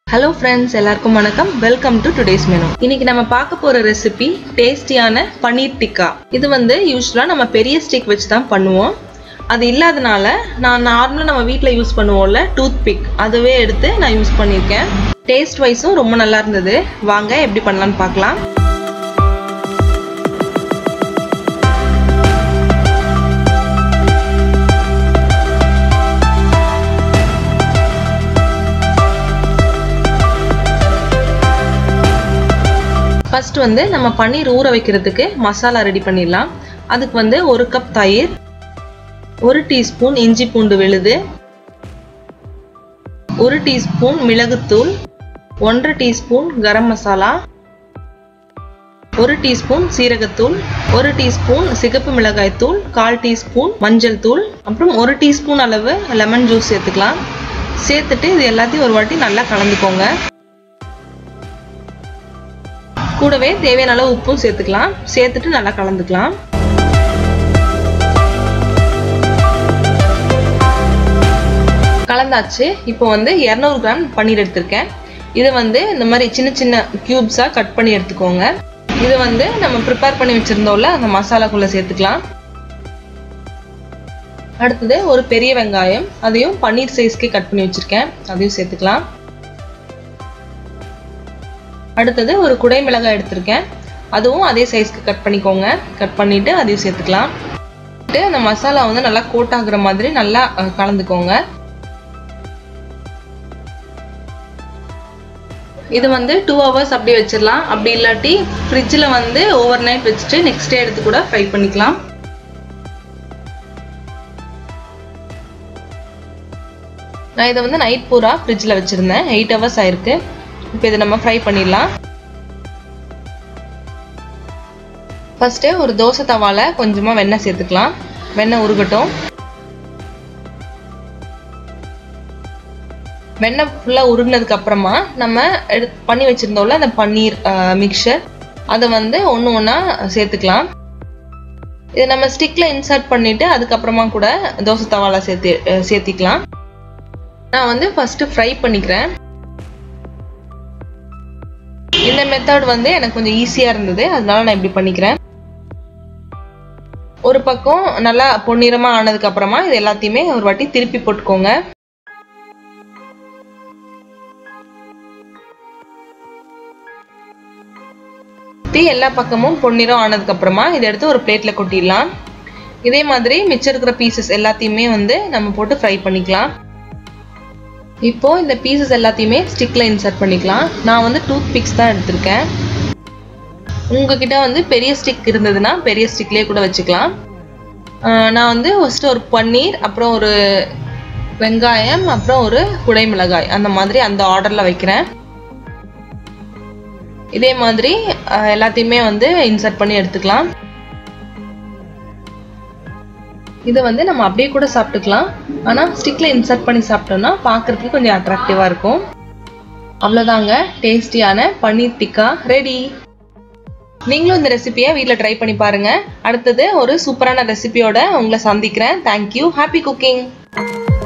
hello friends எல்லாருக்கும் வணக்கம் welcome to today's menu இன்னைக்கு நம்ம பார்க்க போற ரெசிபி டேஸ்டியான பன்னீர் டிக்கா இது வந்து யூஸ்வலா நம்ம பெரிய ஸ்டிக் வச்சு தான் பண்ணுவோம் அது இல்லாதனால நான் நார்மலாக நம்ம வீட்டில் யூஸ் பண்ணுவோம்ல டூத் பிக் அதுவே எடுத்து நான் யூஸ் பண்ணியிருக்கேன் டேஸ்ட் வைஸும் ரொம்ப நல்லா இருந்தது வாங்க எப்படி பண்ணலான்னு பார்க்கலாம் ஃபர்ஸ்ட் வந்து நம்ம பன்னீர் ஊற வைக்கிறதுக்கு மசாலா ரெடி பண்ணிடலாம் அதுக்கு வந்து ஒரு கப் தயிர் ஒரு டீஸ்பூன் இஞ்சி பூண்டு விழுது ஒரு டீஸ்பூன் மிளகுத்தூள் ஒன்றரை டீஸ்பூன் கரம் மசாலா ஒரு டீஸ்பூன் சீரகத்தூள் ஒரு டீஸ்பூன் சிகப்பு மிளகாய் தூள் கால் டீஸ்பூன் மஞ்சள் தூள் அப்புறம் ஒரு டீஸ்பூன் அளவு லெமன் ஜூஸ் சேர்த்துக்கலாம் சேர்த்துட்டு இது எல்லாத்தையும் ஒரு வாட்டி நல்லா கலந்துக்கோங்க கூடவே தேவையான அளவு உப்பும் சேர்த்துக்கலாம் சேர்த்துட்டு நல்லா கலந்துக்கலாம் கலந்தாச்சு இப்போ வந்து இரநூறு கிராம் பன்னீர் எடுத்திருக்கேன் இதை வந்து இந்த மாதிரி சின்ன சின்ன க்யூப்ஸாக கட் பண்ணி எடுத்துக்கோங்க இது வந்து நம்ம ப்ரிப்பேர் பண்ணி வச்சுருந்தோம்ல அந்த மசாலாக்குள்ளே சேர்த்துக்கலாம் அடுத்தது ஒரு பெரிய வெங்காயம் அதையும் பன்னீர் சைஸ்க்கு கட் பண்ணி வச்சுருக்கேன் அதையும் சேர்த்துக்கலாம் அடுத்தது ஒரு குடை மிளகாய் எடுத்திருக்கேன் அதுவும் அதே சைஸ்க்கு கட் பண்ணிக்கோங்க கட் பண்ணிவிட்டு அதையும் சேர்த்துக்கலாம் அந்த மசாலா வந்து நல்லா கோட் ஆகுற மாதிரி நல்லா கலந்துக்கோங்க இது வந்து டூ ஹவர்ஸ் அப்படியே வச்சிடலாம் அப்படி இல்லாட்டி ஃப்ரிட்ஜில் வந்து ஓவர் நைட் வச்சுட்டு நெக்ஸ்ட் டே எடுத்து கூட ஃப்ரை பண்ணிக்கலாம் நான் இதை வந்து நைட் பூரா ஃப்ரிட்ஜில் வச்சுருந்தேன் எயிட் ஹவர்ஸ் ஆயிருக்கு இப்போ இதை நம்ம ஃப்ரை பண்ணிடலாம் ஃபஸ்ட்டு ஒரு தோசை தவாவில் கொஞ்சமாக வெண்ணெய் சேர்த்துக்கலாம் வெண்ணெய் உருகட்டும் வெண்ணெய் ஃபுல்லாக உருகினதுக்கு அப்புறமா நம்ம எடு பண்ணி வச்சுருந்தோம்ல அந்த பன்னீர் மிக்சர் அதை வந்து ஒன்று ஒன்றா சேர்த்துக்கலாம் இதை நம்ம ஸ்டிக்கில் இன்சர்ட் பண்ணிவிட்டு அதுக்கப்புறமா கூட தோசை தவாவில் சேர்த்து சேர்த்திக்கலாம் நான் வந்து ஃபஸ்ட்டு ஃப்ரை பண்ணிக்கிறேன் இந்த மெத்தட் வந்து எனக்கு கொஞ்சம் ஈஸியாக இருந்தது அதனால நான் இப்படி பண்ணிக்கிறேன் ஒரு பக்கம் நல்லா பொன்னிறமாக ஆனதுக்கு அப்புறமா இது எல்லாத்தையுமே ஒரு வாட்டி திருப்பி போட்டுக்கோங்க எல்லா பக்கமும் பொன்னிறம் ஆனதுக்கு அப்புறமா இதை எடுத்து ஒரு பிளேட்ல கொட்டிடலாம் இதே மாதிரி மிச்சம் இருக்கிற பீசஸ் எல்லாத்தையுமே வந்து நம்ம போட்டு ஃப்ரை பண்ணிக்கலாம் இப்போ இந்த பீசஸ் எல்லாத்தையுமே ஸ்டிக்ல இன்சர்ட் பண்ணிக்கலாம் நான் வந்து டூத் பிக்ஸ் தான் எடுத்திருக்கேன் உங்ககிட்ட வந்து பெரிய ஸ்டிக் இருந்ததுன்னா பெரிய ஸ்டிக்லேயே கூட வச்சுக்கலாம் நான் வந்து ஃபஸ்ட்டு ஒரு பன்னீர் அப்புறம் ஒரு வெங்காயம் அப்புறம் ஒரு குடை மிளகாய் அந்த மாதிரி அந்த ஆர்டரில் வைக்கிறேன் இதே மாதிரி எல்லாத்தையுமே வந்து இன்சர்ட் பண்ணி எடுத்துக்கலாம் இதை வந்து நம்ம அப்படியே கூட சாப்பிட்டுக்கலாம் ஆனால் ஸ்டிக்கில் இன்சர்ட் பண்ணி சாப்பிட்டோம்னா பார்க்குறதுக்கு கொஞ்சம் அட்ராக்டிவாக இருக்கும் அவ்வளோதாங்க டேஸ்டியான பன்னீர் டிக்கா ரெடி நீங்களும் இந்த ரெசிபியை வீட்டில் ட்ரை பண்ணி பாருங்கள் அடுத்தது ஒரு சூப்பரான ரெசிபியோட உங்களை சந்திக்கிறேன் தேங்க்யூ ஹாப்பி குக்கிங்